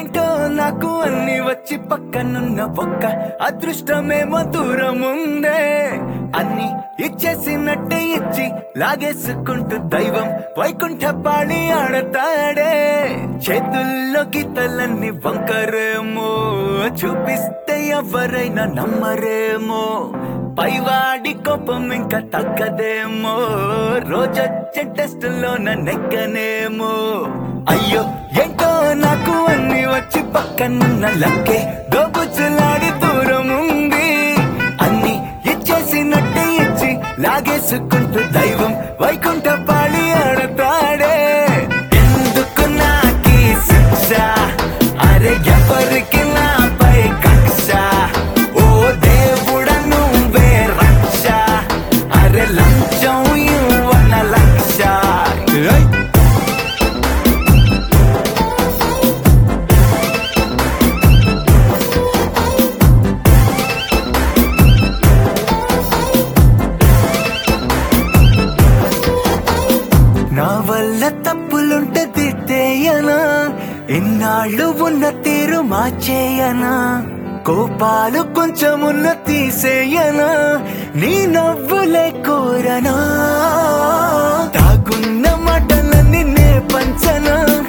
ఏంటో నాకు అన్ని వచ్చి పక్కనున్న ఒక్క అదృష్టమేమో దూరం ఉందే అన్ని ఇచ్చేసినట్టే ఇచ్చి లాగేసుకుంటూ దైవం వైకుంఠ పాడి ఆడతాడే చేతుల్లో గీతలన్నీ వంకరేమో చూపిస్తే ఎవరైనా నమ్మరేమో పైవాడి కోపం ఇంకా తగ్గదేమో రోజొచ్చే టెస్టులోన నెక్కనేమో అయ్యో ఏంటో నాకు అన్ని వచ్చి పక్కనున్న లక్కే దోబుచ్చులాడి దూరం ఉంది అన్ని ఇచ్చేసినట్టే ఇచ్చి లాగేసుకుంటూ దైవం వైకుంఠ పాడి ఆడతాడే ఎందుకు నాకీ శిక్ష అరే ఎవరికి నాపై కక్ష ఓ దేవుడ నువ్వే రక్ష అరే లంచం ఇవ్వన లక్ష ఏయ్! నా వల్ల తప్పులుంటే తిట్టేయనా ఎన్నాళ్ళు ఉన్న తీరు మార్చేయనా కోపాలు కొంచెమున్న తీసేయనా నీ నవ్వులే కోరనా తాగున్న మాటలన్నీ నే పంచనా